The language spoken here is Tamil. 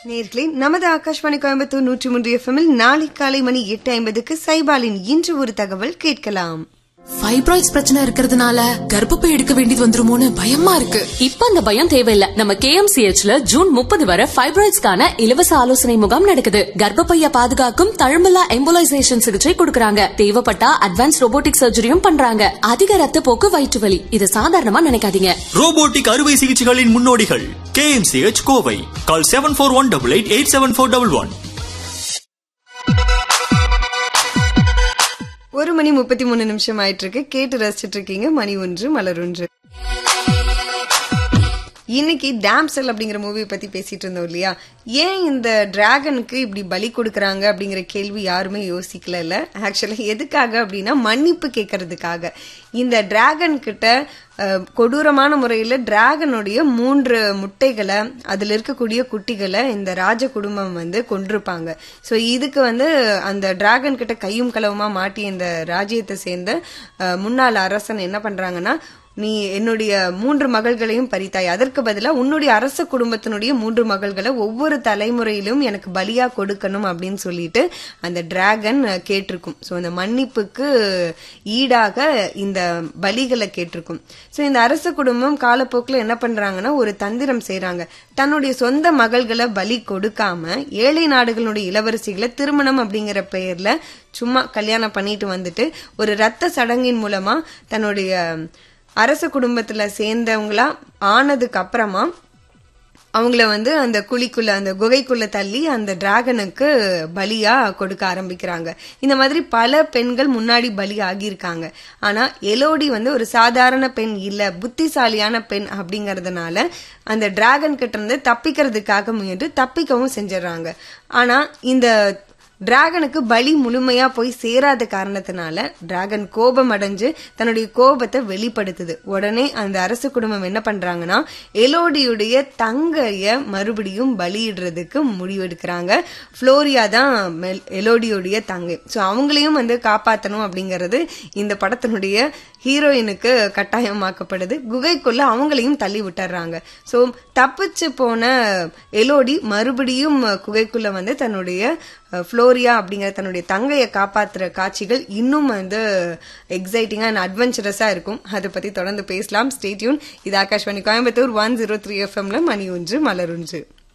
நேர்களே நமது ஆகாஷ்வாணி கோயம்புத்தூர் நூற்றி மூன்று எஃப்எம்மில் நாளை காலை மணி எட்டு ஐம்பதுக்கு சைபாலின் இன்று ஒரு தகவல் கேட்கலாம் ஃபைப்ராய்ட்ஸ் பிரச்சனை இருக்கிறதுனால கர்ப்பப்பை எடுக்க வேண்டியது வந்துருமோன்னு பயமா இருக்கு இப்ப அந்த பயம் தேவையில்ல நம்ம கேஎம்சிஹெச்ல ஜூன் முப்பது வரை ஃபைப்ராய்ட்ஸ்க்கான இலவச ஆலோசனை முகாம் நடக்குது கர்ப்பப்பைய பாதுகாக்கும் தழும்பலா எம்போலைசேஷன் சிகிச்சை கொடுக்கறாங்க தேவைப்பட்டா அட்வான்ஸ் ரோபோட்டிக் சர்ஜரியும் பண்றாங்க அதிக ரத்த போக்கு வயிற்று வலி இது சாதாரணமா நினைக்காதீங்க ரோபோட்டிக் அறுவை சிகிச்சைகளின் முன்னோடிகள் KMCH Kovai call seven four one double eight eight seven four double one ஒரு மணி முப்பத்தி மூணு நிமிஷம் ஆயிட்டு இருக்கு கேட்டு ரசிச்சிட்டு இருக்கீங்க மணி ஒன்று மலர் ஒன்று இன்னைக்கு டேம்சல் அப்படிங்கிற மூவியை பத்தி பேசிட்டு இருந்தோம் இல்லையா ஏன் இந்த டிராகனுக்கு இப்படி பலி கொடுக்கறாங்க அப்படிங்கிற கேள்வி யாருமே யோசிக்கல இல்ல ஆக்சுவலா எதுக்காக அப்படின்னா மன்னிப்பு கேட்கறதுக்காக இந்த டிராகன் கிட்ட அஹ், கொடூரமான முறையில டிராகனுடைய மூன்று முட்டைகளை அதுல இருக்கக்கூடிய குட்டிகளை இந்த ராஜ குடும்பம் வந்து கொண்டிருப்பாங்க சோ இதுக்கு வந்து அந்த டிராகன் கிட்ட கையும் களவுமா மாட்டிய இந்த ராஜ்யத்தை சேர்ந்த அஹ், முன்னாள் அரசன் என்ன பண்றாங்கன்னா நீ என்னுடைய மூன்று மகள்களையும் பறித்தாய் அதற்கு பதிலா உன்னுடைய அரச குடும்பத்தினுடைய மூன்று மகள்களை ஒவ்வொரு தலைமுறையிலும் எனக்கு பலியா கொடுக்கணும் அப்படின்னு சொல்லிட்டு அந்த டிராகன் கேட்டிருக்கும் ஸோ அந்த மன்னிப்புக்கு ஈடாக இந்த பலிகளை கேட்டிருக்கும் ஸோ இந்த அரச குடும்பம் காலப்போக்கில் என்ன பண்றாங்கன்னா ஒரு தந்திரம் செய்றாங்க தன்னுடைய சொந்த மகள்களை பலி கொடுக்காம ஏழை நாடுகளுடைய இளவரசிகளை திருமணம் அப்படிங்கிற பெயர்ல சும்மா கல்யாணம் பண்ணிட்டு வந்துட்டு ஒரு ரத்த சடங்கின் மூலமா தன்னுடைய அரச குடும்பத்துல சேர்ந்தவங்களா ஆனதுக்கு அப்புறமா அவங்கள வந்து அந்த குழிக்குள்ள அந்த குகைக்குள்ள தள்ளி அந்த டிராகனுக்கு பலியா கொடுக்க ஆரம்பிக்கிறாங்க இந்த மாதிரி பல பெண்கள் முன்னாடி பலி ஆகியிருக்காங்க ஆனா எலோடி வந்து ஒரு சாதாரண பெண் இல்ல புத்திசாலியான பெண் அப்படிங்கறதுனால அந்த டிராகன் கிட்ட இருந்து தப்பிக்கிறதுக்காக முயன்று தப்பிக்கவும் செஞ்சிடறாங்க ஆனா இந்த டிராகனுக்கு பலி முழுமையா போய் சேராத காரணத்தினால டிராகன் கோபம் அடைஞ்சு தன்னுடைய கோபத்தை வெளிப்படுத்துது உடனே அந்த அரச குடும்பம் என்ன பண்றாங்கன்னா எலோடியுடைய தங்கைய மறுபடியும் பலியிடுறதுக்கு முடிவெடுக்கிறாங்க ஃப்ளோரியா தான் மெல்- எலோடியுடைய தங்கை ஸோ அவங்களையும் வந்து காப்பாற்றணும் அப்படிங்கிறது இந்த படத்தினுடைய ஹீரோயினுக்கு கட்டாயமாக்கப்படுது குகைக்குள்ள அவங்களையும் தள்ளி விட்டுறாங்க ஸோ தப்பிச்சு போன எலோடி மறுபடியும் குகைக்குள்ள வந்து தன்னுடைய அஹ், ஃப்ளோரியா அப்படிங்கிற தன்னுடைய தங்கையை காப்பாத்துற காட்சிகள் இன்னும் வந்து எக்ஸைட்டிங்கா அண்ட் அட்வென்ச்சரஸா இருக்கும் அதை பத்தி தொடர்ந்து பேசலாம் ஸ்டேட்யூன் இது Akashvani Coimbatore one zero three எஃப்எம்ல மணி ஒன்று மலர் ஒன்று